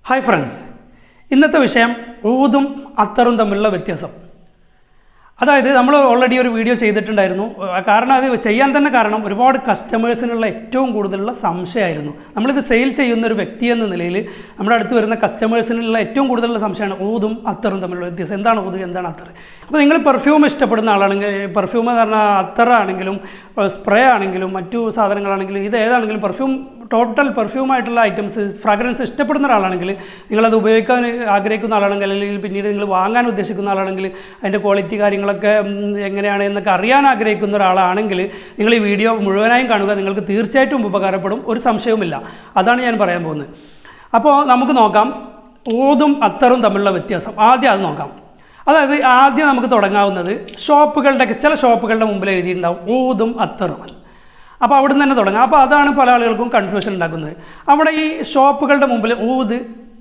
hi friends ഇന്നത്തെ വിഷയം ഊതും അത്തറും തമ്മിലുള്ള വ്യത്യാസം അതായത് നമ്മൾ ഓൾറെഡി ഒരു വീഡിയോ ചെയ്തിട്ടുണ്ടായിരുന്നു ആ കാരണം അത് ചെയ്യാൻ തന്നെ കാരണം ഒരുപാട് കസ്റ്റമേഴ്സിനുള്ള ഏറ്റവും കൂടുതലുള്ള സംശയമായിരുന്നു നമ്മളിത് സെയിൽ ചെയ്യുന്ന ഒരു വ്യക്തി എന്ന നിലയിൽ നമ്മുടെ അടുത്ത് വരുന്ന കസ്റ്റമേഴ്സിനുള്ള ഏറ്റവും കൂടുതലുള്ള സംശയമാണ് ഊതും അത്തറും തമ്മിലുള്ള വ്യത്യാസം എന്താണ് ഊത് എന്താണ് അത്തർ അപ്പോൾ നിങ്ങൾ പെർഫ്യൂം ഇഷ്ടപ്പെടുന്ന ആളാണെങ്കിൽ പെർഫ്യൂം എന്ന് പറഞ്ഞാൽ അത്തറാണെങ്കിലും സ്പ്രേ ആണെങ്കിലും മറ്റു സാധനങ്ങളാണെങ്കിലും ഇത് ഏതാണെങ്കിലും പെർഫ്യൂം ടോട്ടൽ പെർഫ്യൂം ആയിട്ടുള്ള ഐറ്റംസ് ഫ്രാഗ്രൻസ് ഇഷ്ടപ്പെടുന്ന ഒരാളാണെങ്കിൽ നിങ്ങളത് ഉപയോഗിക്കാൻ ആഗ്രഹിക്കുന്ന ആളാണെങ്കിൽ അല്ലെങ്കിൽ പിന്നീട് നിങ്ങൾ വാങ്ങാൻ ഉദ്ദേശിക്കുന്ന ആളാണെങ്കിൽ അതിൻ്റെ ക്വാളിറ്റി കാര്യങ്ങളൊക്കെ ഉം, എങ്ങനെയാണ് എന്നൊക്കെ അറിയാൻ ആഗ്രഹിക്കുന്ന ഒരാളാണെങ്കിൽ നിങ്ങൾ ഈ വീഡിയോ മുഴുവനായും കാണുക നിങ്ങൾക്ക് തീർച്ചയായിട്ടും ഉപകാരപ്പെടും ഒരു സംശയവുമില്ല അതാണ് ഞാൻ പറയാൻ പോകുന്നത് അപ്പോൾ നമുക്ക് നോക്കാം ഊതും അത്തറും തമ്മിലുള്ള വ്യത്യാസം ആദ്യം അത് നോക്കാം അതായത് ആദ്യം നമുക്ക് തുടങ്ങാവുന്നത് ഷോപ്പുകളുടെ ചില ഷോപ്പുകളുടെ മുമ്പിൽ എഴുതിയിട്ടുണ്ടാവും ഊതും അത്തറും എന്ന് അപ്പോൾ അവിടെ നിന്ന് തന്നെ തുടങ്ങാം അപ്പോൾ അതാണ് പല ആളുകൾക്കും കൺഫ്യൂഷൻ ഉണ്ടാക്കുന്നത് അവിടെ ഈ ഷോപ്പുകളുടെ മുമ്പിൽ ഊത്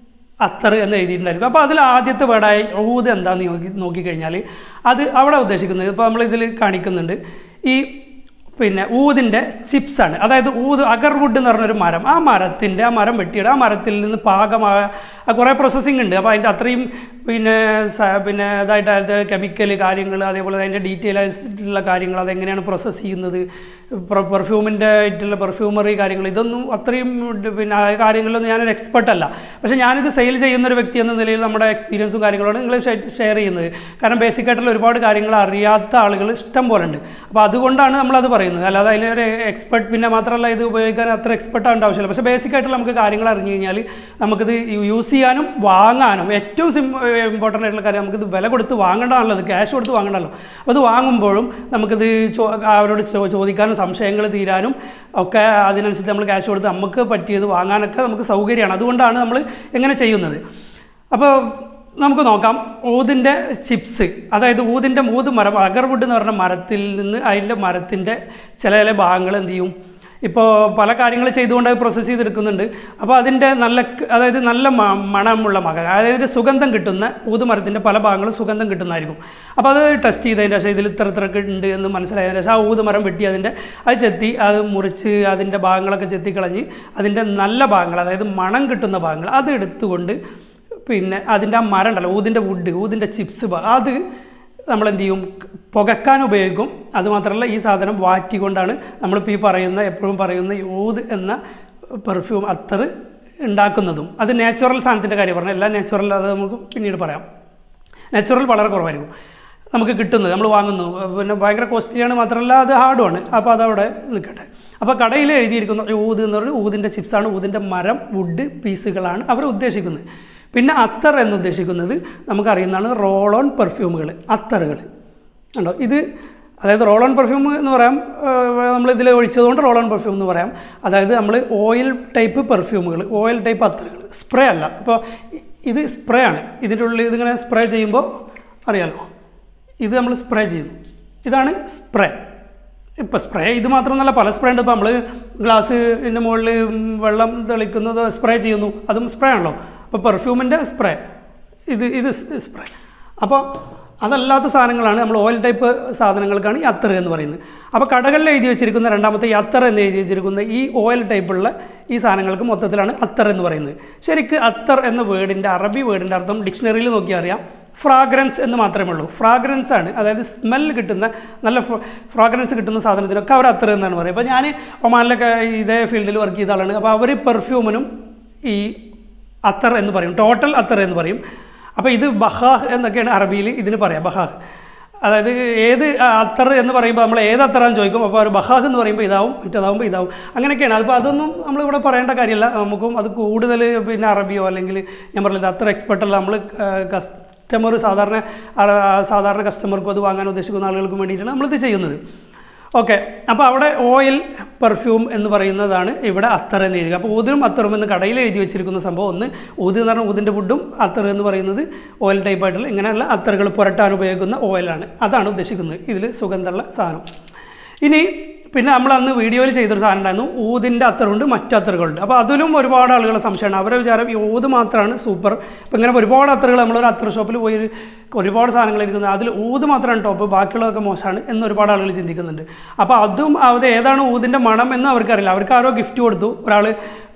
അത്തർ എന്ന് എഴുതിയിട്ടുണ്ടായിരിക്കും അപ്പോൾ അതിൽ ആദ്യത്തെ വേർഡായി ഊത് എന്താണെന്ന് നോക്കി നോക്കിക്കഴിഞ്ഞാൽ അത് അവിടെ ഉദ്ദേശിക്കുന്നത് ഇപ്പോൾ നമ്മൾ ഇതിൽ കാണിക്കുന്നുണ്ട് ഈ പിന്നെ ഊതിൻ്റെ ചിപ്സാണ് അതായത് ഊത് അഗർവുഡ് എന്ന് പറഞ്ഞൊരു മരം ആ മരത്തിൻ്റെ ആ മരം വെട്ടിയിട്ട് ആ മരത്തിൽ നിന്ന് പാകമായ ആ കുറേ പ്രോസസ്സിംഗ് ഉണ്ട് അപ്പോൾ അതിൻ്റെ അത്രയും പിന്നെ സ- പിന്നെ ഇതായിട്ട് അതിൻ്റെ കെമിക്കൽ കാര്യങ്ങൾ അതേപോലെ അതിൻ്റെ ഡീറ്റെയിൽ ആയിട്ടുള്ള കാര്യങ്ങൾ അതെങ്ങനെയാണ് പ്രോസസ്സ് ചെയ്യുന്നത് പെർഫ്യൂമിൻ്റെ ആയിട്ടുള്ള പെർഫ്യൂമറി കാര്യങ്ങൾ ഇതൊന്നും അത്രയും ഇത് പിന്നെ ആ കാര്യങ്ങളിലൊന്നും ഞാനൊരു എക്സ്പെർട്ട് അല്ല പക്ഷേ ഞാനിത് സെയിൽ ചെയ്യുന്ന ഒരു വ്യക്തി എന്ന നിലയിൽ നമ്മുടെ എക്സ്പീരിയൻസും കാര്യങ്ങളാണ് നിങ്ങൾ ഷെയർ ചെയ്യുന്നത് കാരണം ബേസിക് ആയിട്ടുള്ള ഒരുപാട് കാര്യങ്ങൾ അറിയാത്ത ആളുകൾ ഇഷ്ടം പോലെ ഉണ്ട് അപ്പോൾ അതുകൊണ്ടാണ് നമ്മളത് പറയുന്നത് അല്ലാതെ അതിലൊരു എക്സ്പെർട്ട് പിന്നെ മാത്രമല്ല ഇത് ഉപയോഗിക്കാൻ അത്ര എക്സ്പെർട്ട് ആവേണ്ട ആവശ്യമില്ല പക്ഷേ ബേസിക് ആയിട്ടുള്ള നമുക്ക് കാര്യങ്ങൾ അറിഞ്ഞു കഴിഞ്ഞാൽ നമുക്കിത് യൂസ് ചെയ്യാനും വാങ്ങാനും ഏറ്റവും സിം ഇമ്പോർട്ടൻ്റ് ആയിട്ടുള്ള കാര്യം നമുക്കിത് വില കൊടുത്ത് വാങ്ങേണ്ടതാണല്ലോ അത് ക്യാഷ് കൊടുത്ത് വാങ്ങണ്ടല്ലോ അപ്പോൾ അത് വാങ്ങുമ്പോഴും നമുക്കിത് ചോ അവരോട് ചോ- ചോദിക്കാനും സംശയങ്ങൾ തീരാനും ഒക്കെ അതിനനുസരിച്ച് നമ്മൾ ക്യാഷ് കൊടുത്ത് നമുക്ക് പറ്റിയത് വാങ്ങാനൊക്കെ നമുക്ക് സൗകര്യമാണ് അതുകൊണ്ടാണ് നമ്മൾ എങ്ങനെ ചെയ്യുന്നത് അപ്പോൾ നമുക്ക് നോക്കാം ഊതിൻ്റെ ചിപ്സ് അതായത് ഊതിൻ്റെ ഊത് മരം അഗർവുഡ് എന്ന് പറഞ്ഞ മരത്തിൽ നിന്ന് അതിൻ്റെ മരത്തിൻ്റെ ചില ചില ഭാഗങ്ങൾ എന്ത് ചെയ്യും ഇപ്പോൾ പല കാര്യങ്ങൾ ചെയ്തുകൊണ്ട് അത് പ്രോസസ്സ് ചെയ്തെടുക്കുന്നുണ്ട് അപ്പോൾ അതിൻ്റെ നല്ല ക- അതായത് നല്ല മ- മണമുള്ള മക അതായത് സുഗന്ധം കിട്ടുന്ന ഊതുമരത്തിൻ്റെ പല ഭാഗങ്ങളും സുഗന്ധം കിട്ടുന്നതായിരിക്കും അപ്പോൾ അത് ടെസ്റ്റ് ചെയ്തതിൻ്റെ ശേഷം ഇതിൽ ഇത്ര ഇത്ര ഉണ്ട് എന്ന് മനസ്സിലായതിന് ശേഷം ആ ഊതുമരം വെട്ടി അതിൻ്റെ അത് ചെത്തി അത് മുറിച്ച് അതിൻ്റെ ഭാഗങ്ങളൊക്കെ ചെത്തിക്കളഞ്ഞ് അതിൻ്റെ നല്ല ഭാഗങ്ങൾ അതായത് മണം കിട്ടുന്ന ഭാഗങ്ങൾ അത് എടുത്തുകൊണ്ട് പിന്നെ അതിൻ്റെ ആ മരം ഉണ്ടല്ലോ ഊതിൻ്റെ വുഡ് ഊതിൻ്റെ ചിപ്സ് അത് നമ്മൾ എന്ത് ചെയ്യും പുകക്കാൻ ഉപയോഗിക്കും അതുമാത്രമല്ല ഈ സാധനം വാറ്റിക്കൊണ്ടാണ് നമ്മളിപ്പോൾ ഈ പറയുന്ന എപ്പോഴും പറയുന്ന ഈ ഊത് എന്ന പെർഫ്യൂം അത്തർ ഉണ്ടാക്കുന്നതും അത് നാച്ചുറൽ സാധനത്തിൻ്റെ കാര്യം പറഞ്ഞാൽ എല്ലാം നാച്ചുറൽ അത് നമുക്ക് പിന്നീട് പറയാം നാച്ചുറൽ വളരെ കുറവായിരിക്കും നമുക്ക് കിട്ടുന്നത് നമ്മൾ വാങ്ങുന്നു പിന്നെ ഭയങ്കര കോസ്റ്റ്ലിയാണ് മാത്രമല്ല അത് ഹാർഡുമാണ് അപ്പോൾ അതവിടെ നിൽക്കട്ടെ അപ്പോൾ കടയിൽ എഴുതിയിരിക്കുന്ന ഊത് എന്ന് പറഞ്ഞാൽ ഊതിൻ്റെ ചിപ്സാണ് ഊതിൻ്റെ മരം വുഡ് പീസുകളാണ് അവർ ഉദ്ദേശിക്കുന്നത് പിന്നെ അത്തർ എന്ന് ഉദ്ദേശിക്കുന്നത് നമുക്കറിയുന്നതാണ് റോൾ ഓൺ പെർഫ്യൂമുകൾ അത്തറുകൾ ഉണ്ടോ ഇത് അതായത് റോൾ ഓൺ പെർഫ്യൂം എന്ന് പറയാം നമ്മൾ ഇതിൽ ഒഴിച്ചതുകൊണ്ട് റോൾ ഓൺ പെർഫ്യൂം എന്ന് പറയാം അതായത് നമ്മൾ ഓയിൽ ടൈപ്പ് പെർഫ്യൂമുകൾ ഓയിൽ ടൈപ്പ് അത്തറുകൾ സ്പ്രേ അല്ല ഇപ്പോൾ ഇത് സ്പ്രേ ആണ് ഇതിൻ്റെ ഉള്ളിൽ ഇതിങ്ങനെ സ്പ്രേ ചെയ്യുമ്പോൾ അറിയാലോ ഇത് നമ്മൾ സ്പ്രേ ചെയ്യുന്നു ഇതാണ് സ്പ്രേ ഇപ്പോൾ സ്പ്രേ ഇത് മാത്രമൊന്നുമല്ല പല സ്പ്രേ ഉണ്ട് ഇപ്പോൾ നമ്മൾ ഗ്ലാസ്സിൻ്റെ മുകളിൽ വെള്ളം തെളിക്കുന്നത് സ്പ്രേ ചെയ്യുന്നു അതും സ്പ്രേ ആണല്ലോ അപ്പോൾ പെർഫ്യൂമിൻ്റെ സ്പ്രേ ഇത് ഇത് സ്പ്രേ അപ്പോൾ അതല്ലാത്ത സാധനങ്ങളാണ് നമ്മൾ ഓയിൽ ടൈപ്പ് സാധനങ്ങൾക്കാണ് ഈ അത്തർ എന്ന് പറയുന്നത് അപ്പോൾ കടകളിൽ എഴുതി വെച്ചിരിക്കുന്ന രണ്ടാമത്തെ ഈ അത്തർ എന്ന് എഴുതി വെച്ചിരിക്കുന്ന ഈ ഓയിൽ ടൈപ്പുള്ള ഈ സാധനങ്ങൾക്ക് മൊത്തത്തിലാണ് അത്തർ എന്ന് പറയുന്നത് ശരിക്ക് അത്തർ എന്ന വേർഡിൻ്റെ അറബി വേർഡിൻ്റെ അർത്ഥം ഡിക്ഷണറിയിൽ നോക്കിയാൽ അറിയാം ഫ്രാഗ്രൻസ് എന്ന് മാത്രമേ ഉള്ളൂ ഫ്രാഗ്രൻസ് ആണ് അതായത് സ്മെൽ കിട്ടുന്ന നല്ല ഫ്രാഗ്രൻസ് കിട്ടുന്ന സാധനത്തിനൊക്കെ അവർ അത്തർ എന്നാണ് പറയുക അപ്പോൾ ഞാൻ ഒമാനിലൊക്കെ ഇതേ ഫീൽഡിൽ വർക്ക് ചെയ്ത ആളാണ് അപ്പോൾ അവർ പെർഫ്യൂമിനും ഈ അത്തർ എന്ന് പറയും ടോട്ടൽ അത്തർ എന്ന് പറയും അപ്പോൾ ഇത് ബഹാഹ് എന്നൊക്കെയാണ് അറബിയിൽ ഇതിന് പറയാം ബഹാഹ് അതായത് ഏത് അത്തർ എന്ന് പറയുമ്പോൾ നമ്മൾ ഏത് അത്തറാന്ന് ചോദിക്കും അപ്പോൾ ഒരു ബഹാഹ് എന്ന് പറയുമ്പോൾ ഇതാവും മറ്റേതാവുമ്പോൾ ഇതാവും അങ്ങനെയൊക്കെയാണ് അപ്പോൾ അതൊന്നും നമ്മളിവിടെ പറയേണ്ട കാര്യമില്ല നമുക്കും അത് കൂടുതൽ പിന്നെ അറബിയോ അല്ലെങ്കിൽ ഞാൻ പറഞ്ഞത് അത്ര എക്സ്പെർട്ടല്ല നമ്മൾ കസ്റ്റമർ സാധാരണ ആ, സാധാരണ കസ്റ്റമർക്കും അത് വാങ്ങാൻ ഉദ്ദേശിക്കുന്ന ആളുകൾക്കും വേണ്ടിയിട്ടാണ് നമ്മളിത് ചെയ്യുന്നത് ഓക്കെ അപ്പോൾ അവിടെ ഓയിൽ പെർഫ്യൂം എന്ന് പറയുന്നതാണ് ഇവിടെ അത്തർ എന്ന് എഴുതുക അപ്പോൾ ഊതിനും അത്തറും എന്ന് കടയിൽ എഴുതി വെച്ചിരിക്കുന്ന സംഭവം ഒന്ന് ഊത് എന്ന് പറഞ്ഞാൽ ഊതിൻ്റെ ഫുഡും അത്തർ എന്ന് പറയുന്നത് ഓയിൽ ടൈപ്പ് ആയിട്ടുള്ള ഇങ്ങനെയുള്ള അത്തറുകൾ പുരട്ടാൻ ഉപയോഗിക്കുന്ന ഓയിലാണ് അതാണ് ഉദ്ദേശിക്കുന്നത് ഇതിൽ സുഗന്ധമുള്ള സാധനം ഇനി പിന്നെ നമ്മൾ അന്ന് വീഡിയോയിൽ ചെയ്തൊരു സാധനം ഉണ്ടായിരുന്നു ഊതിൻ്റെ അത്തറുണ്ട് മറ്റു അത്തറുകളുണ്ട് അപ്പോൾ അതിലും ഒരുപാട് ആളുകളെ സംശയമാണ് അവരുടെ വിചാരം ഈ ഊത് മാത്രമാണ് സൂപ്പർ ഇപ്പോൾ ഇങ്ങനെ ഒരുപാട് അത്തറുകൾ നമ്മളൊരു അത്തർ ഷോപ്പിൽ പോയി ഒരു- ഒരുപാട് സാധനങ്ങൾ ഇരിക്കുന്നത് അതിൽ ഊത് മാത്രമാണ് ടോപ്പ് ബാക്കിയുള്ളതൊക്കെ മോശമാണ് എന്ന് ഒരുപാട് ആളുകൾ ചിന്തിക്കുന്നുണ്ട് അപ്പോൾ അതും അത് ഏതാണ് ഊതിൻ്റെ മണം എന്ന് അവർക്കറിയില്ല അവർക്ക് ആരോ ഗിഫ്റ്റ് കൊടുത്തു ഒരാൾ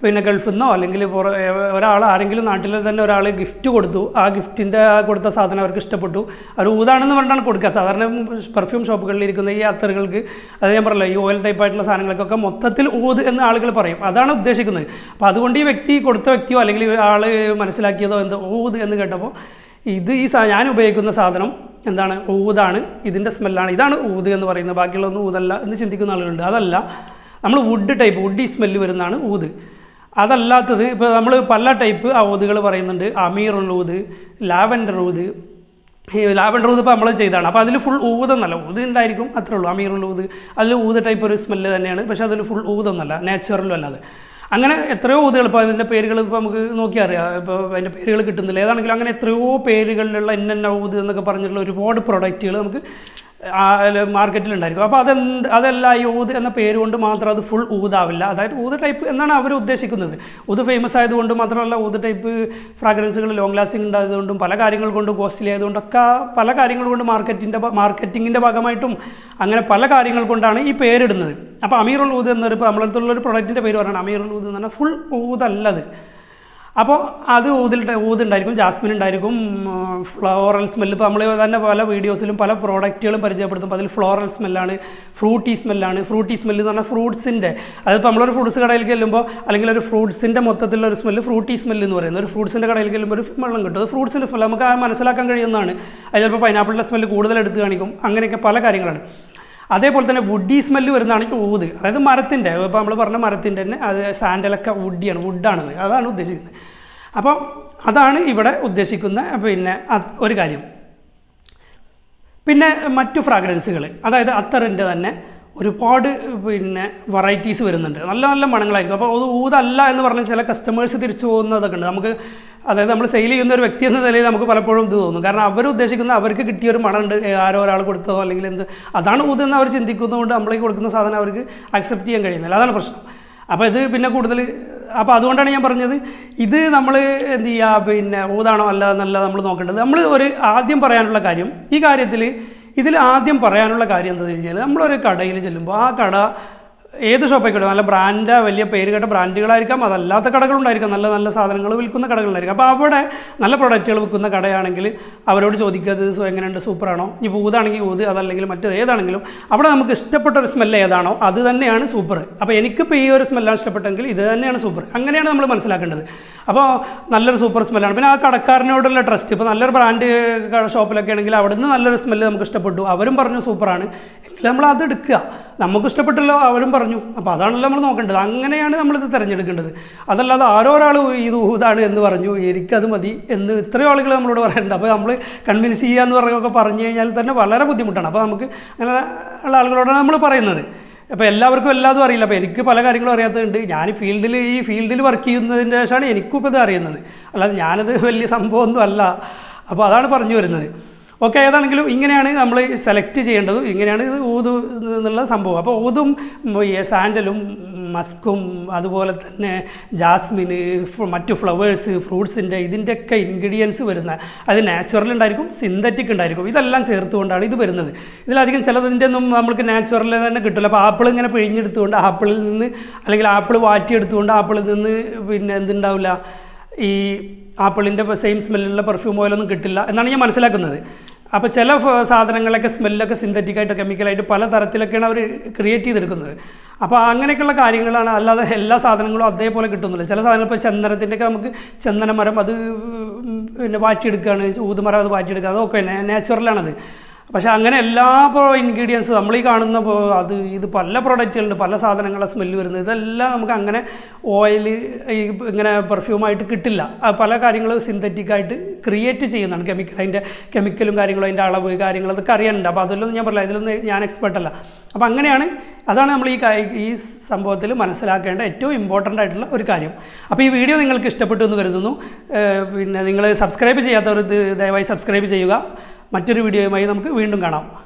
പിന്നെ ഗൾഫിൽ നിന്നോ അല്ലെങ്കിൽ പുറ ഒരാൾ ആരെങ്കിലും നാട്ടിൽ തന്നെ ഒരാൾ ഗിഫ്റ്റ് കൊടുത്തു ആ ഗിഫ്റ്റിൻ്റെ കൊടുത്ത സാധനം അവർക്ക് ഇഷ്ടപ്പെട്ടു അവർ ഊതാണെന്ന് പറഞ്ഞിട്ടാണ് കൊടുക്കുക സാധാരണ പെർഫ്യൂം ഷോപ്പുകളിൽ ഇരിക്കുന്ന ഈ അത്തറുകൾക്ക് അത് ഞാൻ പറയല്ലോ ഈ ഓയിൽ ടൈപ്പ് ആയിട്ടുള്ള സാധനങ്ങൾക്കൊക്കെ മൊത്തത്തിൽ ഊത് എന്ന് ആളുകൾ പറയും അതാണ് ഉദ്ദേശിക്കുന്നത് അപ്പോൾ അതുകൊണ്ട് ഈ വ്യക്തി കൊടുത്ത വ്യക്തിയോ അല്ലെങ്കിൽ ആൾ മനസ്സിലാക്കിയതോ എന്തോ ഊത് എന്ന് കേട്ടപ്പോൾ ഇത് ഈ സാ ഞാൻ ഉപയോഗിക്കുന്ന സാധനം എന്താണ് ഊതാണ് ഇതിൻ്റെ സ്മെല്ലാണ് ഇതാണ് ഊത് എന്ന് പറയുന്നത് ബാക്കിയുള്ളതൊന്നും ഊതല്ല എന്ന് ചിന്തിക്കുന്ന ആളുകളുണ്ട് അതല്ല നമ്മൾ വുഡ് ടൈപ്പ് വുഡി സ്മെല്ല് വരുന്നതാണ് ഊത് അതല്ലാത്തത് ഇപ്പോൾ നമ്മൾ പല ടൈപ്പ് ആ ഊതുകൾ പറയുന്നുണ്ട് അമീറുൽ ഊത് ലാവൻഡർ ഊത് ഈ ലാവൻഡർ ഊത് ഇപ്പോൾ നമ്മൾ ചെയ്തതാണ് അപ്പോൾ അതിൽ ഫുൾ ഊതെന്നല്ല ഊത് ഉണ്ടായിരിക്കും അത്രേ ഉള്ളൂ അമീറുൽ ഊത് അതിൽ ഊത് ടൈപ്പ് ഒരു സ്മെല്ല് തന്നെയാണ് പക്ഷേ അതിൽ ഫുൾ ഊതൊന്നല്ല നാച്ചുറലും അല്ലാതെ അങ്ങനെ എത്രയോ ഊതുകൾ ഇപ്പോൾ അതിൻ്റെ പേരുകൾ ഇപ്പോൾ നമുക്ക് നോക്കിയാൽ അറിയാം ഇപ്പോൾ അതിൻ്റെ പേരുകൾ കിട്ടുന്നില്ല ഏതാണെങ്കിലും അങ്ങനെ എത്രയോ പേരുകളിലുള്ള ഇന്ന ഊത് എന്നൊക്കെ പറഞ്ഞിട്ടുള്ള ഒരുപാട് പ്രൊഡക്റ്റുകൾ നമുക്ക് മാർക്കറ്റിലുണ്ടായിരിക്കും അപ്പോൾ അതെന്ത് അതല്ല ഈ ഊത് എന്ന പേര് കൊണ്ട് മാത്രം അത് ഫുൾ ഊതാവില്ല അതായത് ഊത് ടൈപ്പ് എന്നാണ് അവർ ഉദ്ദേശിക്കുന്നത് ഊത് ഫേമസ് ആയതുകൊണ്ട് മാത്രമല്ല ഊത് ടൈപ്പ് ഫ്രാഗ്രൻസുകൾ ലോങ് ലാസ്റ്റിംഗ് ഉണ്ടായതുകൊണ്ടും പല കാര്യങ്ങൾ കൊണ്ട് കോസ്റ്റ്ലി ആയതുകൊണ്ടൊക്കെ പല കാര്യങ്ങൾ കൊണ്ട് മാർക്കറ്റിൻ്റെ മാർക്കറ്റിങ്ങിൻ്റെ ഭാഗമായിട്ടും അങ്ങനെ പല കാര്യങ്ങൾ കൊണ്ടാണ് ഈ പേരിടുന്നത് അപ്പോൾ അമീറുൽ ഊത് എന്നൊരു ഇപ്പോൾ നമ്മളടുത്തുള്ള ഒരു പ്രൊഡക്റ്റിൻ്റെ പേര് പറയുന്നത് അമീറുൽ ഊത് എന്ന് പറഞ്ഞാൽ ഫുൾ ഊതല്ലത് അപ്പോൾ അത് ഊതിൽ ഊതുണ്ടായിരിക്കും ജാസ്മിൻ ഉണ്ടായിരിക്കും ഫ്ലോറൽ സ്മെല്ല് ഇപ്പോൾ നമ്മൾ തന്നെ പല വീഡിയോസിലും പല പ്രോഡക്റ്റുകളും പരിചയപ്പെടുത്തുമ്പോൾ അതിൽ ഫ്ലോറൽ സ്മെല്ലാണ് ഫ്രൂട്ടി സ്മെല്ലാണ് ഫ്രൂട്ടി സ്മെല്ല് എന്ന് പറഞ്ഞാൽ ഫ്രൂട്ട്സിൻ്റെ അതിപ്പോൾ നമ്മളൊരു ഫ്രൂട്ട്സ് കടയിൽ ചെല്ലുമ്പോൾ അല്ലെങ്കിൽ ഒരു ഫ്രൂട്ട്സിൻ്റെ മൊത്തത്തിലുള്ള ഒരു സ്മെല്ല് ഫ്രൂട്ടി സ്മെല്ല് എന്ന് പറയുന്നത് ഒരു ഫ്രൂട്ട്സിൻ്റെ കടയിൽ ചെല്ലുമ്പോൾ ഒരു വെള്ളം കിട്ടും അത് ഫ്രൂട്ട്സിൻ്റെ സ്മെല്ല് നമുക്ക് ആ മനസ്സിലാക്കാൻ കഴിയുന്നതാണ് അത് ചിലപ്പോൾ പൈനാപ്പിളിൻ്റെ സ്മെല്ല് കൂടുതൽ എടുത്ത് കാണിക്കും അങ്ങനെയൊക്കെ പല കാര്യങ്ങളാണ് അതേപോലെ തന്നെ വുഡി സ്മെല്ല് വരുന്നതാണ് ഈ ഊത് അതായത് മരത്തിൻ്റെ ഇപ്പോൾ നമ്മൾ പറഞ്ഞ മരത്തിൻ്റെ തന്നെ അത് സാൻഡലൊക്കെ വുഡിയാണ് വുഡാണത് അതാണ് ഉദ്ദേശിക്കുന്നത് അപ്പോൾ അതാണ് ഇവിടെ ഉദ്ദേശിക്കുന്ന പിന്നെ അത് ഒരു കാര്യം പിന്നെ മറ്റു ഫ്രാഗ്രൻസുകൾ അതായത് അത്തറിൻ്റെ തന്നെ ഒരുപാട് പിന്നെ വെറൈറ്റീസ് വരുന്നുണ്ട് നല്ല നല്ല മണങ്ങളായിരിക്കും അപ്പോൾ അത് ഊതല്ല എന്ന് പറഞ്ഞാൽ ചില കസ്റ്റമേഴ്സ് തിരിച്ചു പോകുന്നതൊക്കെ ഉണ്ട് നമുക്ക് അതായത് നമ്മൾ സെയിൽ ചെയ്യുന്ന ഒരു വ്യക്തി എന്ന നിലയിൽ നമുക്ക് പലപ്പോഴും ഇത് തോന്നും കാരണം അവർ ഉദ്ദേശിക്കുന്ന അവർക്ക് കിട്ടിയ ഒരു മണമുണ്ട് ഏ, ആരോ ഒരാൾ കൊടുത്തതോ അല്ലെങ്കിൽ എന്ത് അതാണ് ഊതെന്ന് അവർ ചിന്തിക്കുന്നതുകൊണ്ട് നമ്മളേക്ക് കൊടുക്കുന്ന സാധനം അവർക്ക് അക്സെപ്റ്റ് ചെയ്യാൻ കഴിയുന്നില്ല അതാണ് പ്രശ്നം അപ്പോൾ ഇത് പിന്നെ കൂടുതൽ അപ്പോൾ അതുകൊണ്ടാണ് ഞാൻ പറഞ്ഞത് ഇത് നമ്മൾ എന്ത് ചെയ്യുക പിന്നെ ഊതാണോ അല്ല എന്നല്ല നമ്മൾ നോക്കേണ്ടത് നമ്മൾ ഒരു ആദ്യം പറയാനുള്ള കാര്യം ഈ കാര്യത്തിൽ ഇതിൽ ആദ്യം പറയാനുള്ള കാര്യം എന്താണെന്ന് വെച്ചാൽ നമ്മളൊരു കടയിൽ ചെല്ലുമ്പോൾ ആ കട ഏത് ഷോപ്പായിക്കോട്ടെ നല്ല ബ്രാൻഡ് വലിയ പേര് കേട്ട ബ്രാൻഡുകളായിരിക്കാം അതല്ലാത്ത കടകളുണ്ടായിരിക്കാം നല്ല നല്ല സാധനങ്ങൾ വിൽക്കുന്ന കടകളുണ്ടായിരിക്കും അപ്പോൾ അവിടെ നല്ല പ്രൊഡക്റ്റുകൾ വിൽക്കുന്ന കടയാണെങ്കിൽ അവരോട് ചോദിക്കുക ഇത് സു- എങ്ങനെയുണ്ട് സൂപ്പറാണോ ഇനി ഊതാണെങ്കിൽ ഊത് അതല്ലെങ്കിൽ മറ്റേത് ഏതാണെങ്കിലും അവിടെ നമുക്ക് ഇഷ്ടപ്പെട്ട ഒരു സ്മെല്ല് ഏതാണോ അത് തന്നെയാണ് സൂപ്പർ അപ്പോൾ എനിക്കിപ്പോൾ ഈ ഒരു സ്മെല്ലാണ് ഇഷ്ടപ്പെട്ടെങ്കിൽ ഇത് തന്നെയാണ് സൂപ്പർ അങ്ങനെയാണ് നമ്മൾ മനസ്സിലാക്കേണ്ടത് അപ്പോൾ നല്ലൊരു സൂപ്പർ സ്മെല്ലാണ് പിന്നെ ആ കടക്കാരനോടുള്ള ട്രസ്റ്റ് ഇപ്പോൾ നല്ലൊരു ബ്രാൻഡ് ഷോപ്പിലൊക്കെ ആണെങ്കിൽ അവിടുന്ന് നല്ലൊരു സ്മെല്ല് നമുക്ക് ഇഷ്ടപ്പെട്ടു അവരും പറഞ്ഞു സൂപ്പറാണ് എങ്കിൽ നമ്മൾ അത് എടുക്കുക നമുക്ക് ഇഷ്ടപ്പെട്ടല്ലോ അവരും പറഞ്ഞു അപ്പോൾ അതാണല്ലോ നമ്മൾ നോക്കേണ്ടത് അങ്ങനെയാണ് നമ്മളിത് തിരഞ്ഞെടുക്കേണ്ടത് അതല്ലാതെ ആരോ ഒരാൾ ഇത് ഊതാണ് എന്ന് പറഞ്ഞു എനിക്കത് മതി എന്ന് ഇത്രയും ആളുകൾ നമ്മളോട് പറയുന്നുണ്ട് അപ്പോൾ നമ്മൾ കൺവിൻസ് ചെയ്യുക എന്ന് പറയുകയൊക്കെ പറഞ്ഞു കഴിഞ്ഞാൽ തന്നെ വളരെ ബുദ്ധിമുട്ടാണ് അപ്പോൾ നമുക്ക് അങ്ങനെ ഉള്ള ആളുകളോടാണ് നമ്മൾ പറയുന്നത് അപ്പോൾ എല്ലാവർക്കും എല്ലാതും അറിയില്ല അപ്പോൾ എനിക്ക് പല കാര്യങ്ങളും അറിയാത്തതുണ്ട് ഞാൻ ഫീൽഡിൽ ഈ ഫീൽഡിൽ വർക്ക് ചെയ്യുന്നതിൻ്റെ ശേഷമാണ് എനിക്കും ഇപ്പോൾ ഇത് അറിയുന്നത് അല്ലാതെ ഞാനത് വലിയ സംഭവമൊന്നും അല്ല അപ്പോൾ അതാണ് പറഞ്ഞു വരുന്നത് ഓക്കെ ഏതാണെങ്കിലും ഇങ്ങനെയാണ് നമ്മൾ സെലക്ട് ചെയ്യേണ്ടത് ഇങ്ങനെയാണ് ഇത് ഊത് എന്നുള്ള സംഭവം അപ്പോൾ ഊതും ഉം, ഈ സാൻഡലും മസ്കും അതുപോലെ തന്നെ ജാസ്മിന് ഫ- മറ്റു ഫ്ലവേഴ്സ് ഫ്രൂട്ട്സിൻ്റെ ഇതിൻ്റെയൊക്കെ ഇൻഗ്രീഡിയൻസ് വരുന്ന അത് നാച്ചുറൽ ഉണ്ടായിരിക്കും സിന്തറ്റിക് ഉണ്ടായിരിക്കും ഇതെല്ലാം ചേർത്തുകൊണ്ടാണ് ഇത് വരുന്നത് ഇതിലധികം ചിലതിൻ്റെ ഒന്നും നമ്മൾക്ക് നാച്ചുറൽ തന്നെ കിട്ടില്ല അപ്പോൾ ആപ്പിൾ ഇങ്ങനെ പിഴിഞ്ഞെടുത്തുകൊണ്ട് ആപ്പിളിൽ നിന്ന് അല്ലെങ്കിൽ ആപ്പിൾ വാറ്റിയെടുത്തുകൊണ്ട് ആപ്പിളിൽ നിന്ന് പിന്നെ എന്തുണ്ടാവില്ല ഈ ആപ്പിളിൻ്റെ സെയിം സ്മെല്ലുള്ള പെർഫ്യൂം ഓയിലൊന്നും കിട്ടില്ല എന്നാണ് ഞാൻ മനസ്സിലാക്കുന്നത് അപ്പോൾ ചില ഫ- സാധനങ്ങളൊക്കെ സ്മെല്ലൊക്കെ സിന്തറ്റിക്കായിട്ട് കെമിക്കലായിട്ട് പല തരത്തിലൊക്കെയാണ് അവർ ക്രിയേറ്റ് ചെയ്തെടുക്കുന്നത് അപ്പോൾ അങ്ങനെയൊക്കെയുള്ള കാര്യങ്ങളാണ് അല്ലാതെ എല്ലാ സാധനങ്ങളും അതേപോലെ കിട്ടുന്നില്ല ചില സാധനങ്ങൾ ഇപ്പോൾ ചന്ദനത്തിൻ്റെയൊക്കെ നമുക്ക് ചന്ദനമരം അത് ഉം, പിന്നെ വാറ്റിയെടുക്കുകയാണ് ഊതുമരം അത് വാറ്റിയെടുക്കുക അതൊക്കെ നാച്ചുറലാണത് പക്ഷെ അങ്ങനെ എല്ലാ ഇൻഗ്രീഡിയൻസും നമ്മൾ ഈ കാണുന്ന പോ- അത് ഇത് പല പ്രൊഡക്റ്റുകളുണ്ട് പല സാധനങ്ങളെ സ്മെല്ല് വരുന്നത് ഇതെല്ലാം നമുക്ക് അങ്ങനെ ഓയിൽ ഈ ഇങ്ങനെ പെർഫ്യൂമായിട്ട് കിട്ടില്ല ആ പല കാര്യങ്ങളും സിന്തറ്റിക് ആയിട്ട് ക്രിയേറ്റ് ചെയ്യുന്നതാണ് കെമിക്കൽ അതിൻ്റെ കെമിക്കലും കാര്യങ്ങളും അതിൻ്റെ അളവ് കാര്യങ്ങൾ അതൊക്കെ അറിയാനുണ്ട് അപ്പോൾ അതിലൊന്നും ഞാൻ പറയില്ല ഇതിലൊന്നും ഞാൻ എക്സ്പെർട്ട് അല്ല അപ്പോൾ അങ്ങനെയാണ് അതാണ് നമ്മൾ ഈ കാ- ഈ സംഭവത്തിൽ മനസ്സിലാക്കേണ്ട ഏറ്റവും ഇമ്പോർട്ടൻ്റ് ആയിട്ടുള്ള ഒരു കാര്യം അപ്പോൾ ഈ വീഡിയോ നിങ്ങൾക്ക് ഇഷ്ടപ്പെട്ടു എന്ന് കരുതുന്നു ഏഹ് പിന്നെ നിങ്ങൾ സബ്സ്ക്രൈബ് ചെയ്യാത്തവർ ഇത് ദയവായി സബ്സ്ക്രൈബ് ചെയ്യുക മറ്റൊരു വീഡിയോയുമായി നമുക്ക് വീണ്ടും കാണാം